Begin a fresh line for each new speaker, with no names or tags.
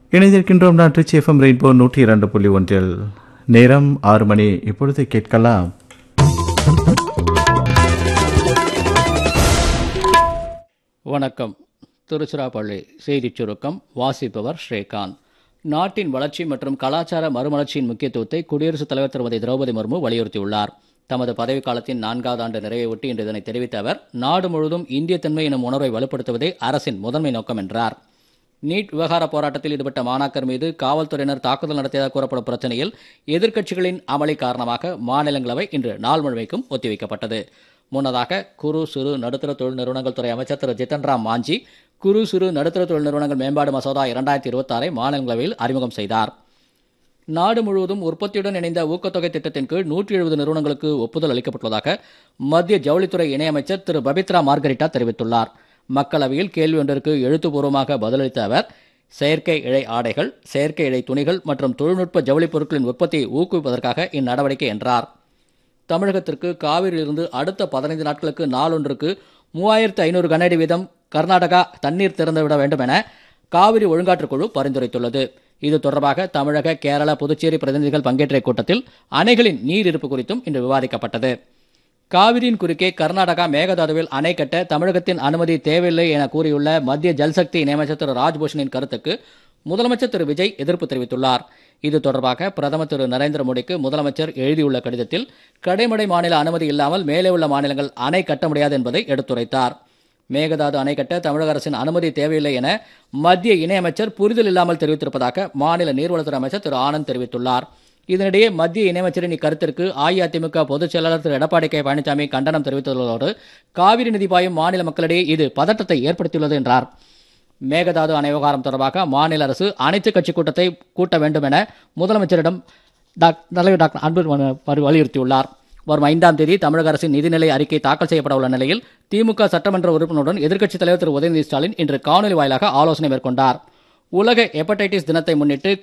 இணைந்திருக்கின்றோம் நான் ட்ரிச் FM rainbow நூற்றி இரண்டு புள்ளி ஒன்றில் நேரம் ஆறு மணி இப்பொழுது கேட்கலாம்
வணக்கம் திருச்சிராப்பள்ளி செய்திச் சுருக்கம் வாசிப்பவர் ஸ்ரீகாந்த் நாட்டின் வளர்ச்சி மற்றும் கலாச்சார மறுமலர்ச்சியின் முக்கியத்துவத்தை குடியரசுத் தலைவர் திருமதி திரௌபதி முர்மு வலியுறுத்தியுள்ளார் தமது பதவிக்காலத்தின் நான்காவது ஆண்டு நிறைவை ஒட்டி இன்று இதனை தெரிவித்த அவர் நாடு முழுவதும் இந்திய தன்மை எனும் உணர்வை வலுப்படுத்துவதே அரசின் முதன்மை நோக்கம் என்றார் நீட் விவகார போராட்டத்தில் ஈடுபட்ட மாணாக்கர் மீது காவல்துறையினர் தாக்குதல் நடத்தியதாக கூறப்படும் பிரச்சனையில் எதிர்க்கட்சிகளின் அமளி காரணமாக மாநிலங்களவை இன்று நாள் முழுமைக்கும் ஒத்திவைக்கப்பட்டது முன்னதாக குறு சிறு நடுத்தர தொழில் நிறுவனங்கள் துறை அமைச்சர் திரு ஜித்தன் ராம் மாஞ்சி குறு சிறு நடுத்தர தொழில் நிறுவனங்கள் மேம்பாடு மசோதா இரண்டாயிரத்தி இருபத்தாறை மாநிலங்களவையில் அறிமுகம் செய்தார் நாடு முழுவதும் உற்பத்தியுடன் இணைந்த ஊக்கத்தொகை திட்டத்தின் கீழ் நூற்றி எழுபது நிறுவனங்களுக்கு ஒப்புதல் அளிக்கப்பட்டுள்ளதாக மத்திய ஜவுளித்துறை இணையமைச்சர் திரு பபித்ரா மார்கரிட்டா தெரிவித்துள்ளார் மக்களவையில் கேள்வி ஒன்றிற்கு எழுத்துப்பூர்வமாக பதிலளித்த அவர் செயற்கை இழை ஆடைகள் செயற்கை இழை துணிகள் மற்றும் தொழில்நுட்ப ஜவுளிப் பொருட்களின் உற்பத்தியை ஊக்குவிப்பதற்காக இந்நடவடிக்கை என்றார் தமிழகத்திற்கு காவிரியிலிருந்து அடுத்த பதினைந்து நாட்களுக்கு நாளொன்றுக்கு மூவாயிரத்து ஐநூறு கனஅடி வீதம் கர்நாடகா தண்ணீர் திறந்துவிட வேண்டும் என காவிரி ஒழுங்காற்றுக் குழு பரிந்துரைத்துள்ளது இது தொடர்பாக தமிழக கேரள புதுச்சேரி பிரதிநிதிகள் பங்கேற்ற கூட்டத்தில் அணைகளின் நீர் இருப்பு குறித்தும் இன்று விவாதிக்கப்பட்டது காவிரியின் குறுக்கே கர்நாடகா மேகதாதுவில் அணை கட்ட தமிழகத்தின் அனுமதி தேவையில்லை என கூறியுள்ள மத்திய ஜல்சக்தி இணையமைச்சர் திரு ராஜ்பூஷனின் கருத்துக்கு முதலமைச்சர் திரு விஜய் எதிர்ப்பு தெரிவித்துள்ளார் இது தொடர்பாக பிரதமர் திரு நரேந்திர மோடிக்கு முதலமைச்சர் எழுதியுள்ள கடிதத்தில் கடைமடை மாநில அனுமதி இல்லாமல் மேலே உள்ள மாநிலங்கள் அணை கட்ட முடியாது என்பதை எடுத்துரைத்தார் மேகதாது அணை கட்ட தமிழக அரசின் அனுமதி தேவையில்லை என மத்திய இணையமைச்சர் புரிதல் இல்லாமல் தெரிவித்திருப்பதாக மாநில நீர்வளத்துறை அமைச்சர் திரு ஆனந்த் தெரிவித்துள்ளார் இதனிடையே மத்திய இணையமைச்சரின் இக்கருத்திற்கு அஇஅதிமுக பொதுச் செயலாளர் திரு எடப்பாடி கே பழனிசாமி கண்டனம் தெரிவித்துள்ளதோடு காவிரி நிதி பாயும் மாநில மக்களிடையே இது பதட்டத்தை ஏற்படுத்தியுள்ளது என்றார் மேகதாது அணை விவகாரம் தொடர்பாக மாநில அரசு அனைத்து கட்சி கூட்டத்தை கூட்ட வேண்டும் என முதலமைச்சரிடம் டாக்- தலைவர் டாக்டர் அன்பு வலியுறுத்தியுள்ளார் வரும் ஐந்தாம் தேதி தமிழக அரசின் நிதிநிலை அறிக்கை தாக்கல் செய்யப்பட உள்ள நிலையில் திமுக சட்டமன்ற உறுப்பினருடன் எதிர்க்கட்சித் தலைவர் திரு உதயநிதி ஸ்டாலின் இன்று காணொலி வாயிலாக ஆலோசனை மேற்கொண்டார் உலக ஹெப்படைட்டிஸ் தினத்தை முன்னிட்டு